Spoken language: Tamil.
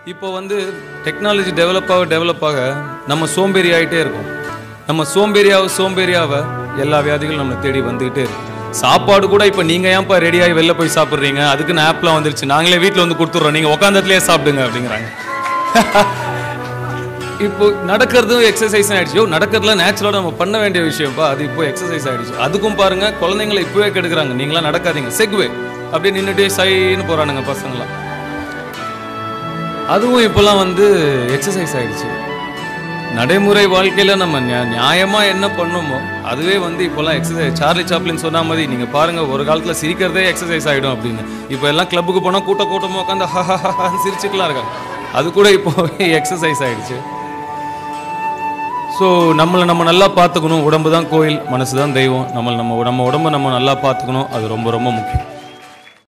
இப்போ வந்து டெக்னாலஜி டெவலப் ஆக டெவலப் ஆக நம்ம சோம்பேறி ஆகிட்டே இருக்கோம் நம்ம சோம்பேறியாவ சோம்பேறியாவ எல்லா வியாதிகளும் நம்மளை தேடி வந்துகிட்டே இருக்கு சாப்பாடு கூட இப்போ நீங்க ஏன்ப்பா ரெடியாகி வெளில போய் சாப்பிட்றீங்க அதுக்குன்னு ஆப்லாம் வந்துருச்சு நாங்களே வீட்டில் வந்து கொடுத்துட்றோம் நீங்க உட்காந்ததுலேயே சாப்பிடுங்க அப்படிங்கிறாங்க இப்போ நடக்கிறதும் எக்ஸசைஸ் ஆயிடுச்சு யோ நடக்கிறதுல நேச்சுரலாக நம்ம பண்ண வேண்டிய விஷயம்ப்பா அது இப்போ எக்ஸசைஸ் ஆயிடுச்சு அதுக்கும் பாருங்க குழந்தைங்களை இப்பவே கெடுக்குறாங்க நீங்களாம் நடக்காதீங்க செக்வே அப்படியே நின்றுட்டே சைன்னு போறானுங்க பசங்களாம் அதுவும் இப்போலாம் வந்து எக்ஸசைஸ் ஆயிடுச்சு நடைமுறை வாழ்க்கையில நம்ம நியா- நியாயமா என்ன பண்ணுமோ அதுவே வந்து இப்போலாம் எக்ஸசைஸ் சார்லி சாப்ளின் சொன்ன மாதிரி நீங்க பாருங்க ஒரு காலத்துல சிரிக்கிறதே எக்ஸசைஸ் ஆயிடும் அப்படின்னு இப்போ எல்லாம் கிளப்புக்கு போனா கூட்ட கூட்டமா உட்காந்து சிரிச்சுக்கலாம் இருக்காங்க அது கூட இப்போ எக்ஸசைஸ் ஆயிடுச்சு ஸோ நம்மளை நம்ம நல்லா பார்த்துக்கணும் உடம்பு தான் கோயில் மனசு தான் தெய்வம் நம்மளை நம்ம நம்ம உடம்பை நம்ம நல்லா பார்த்துக்கணும் அது ரொம்ப ரொம்ப முக்கியம்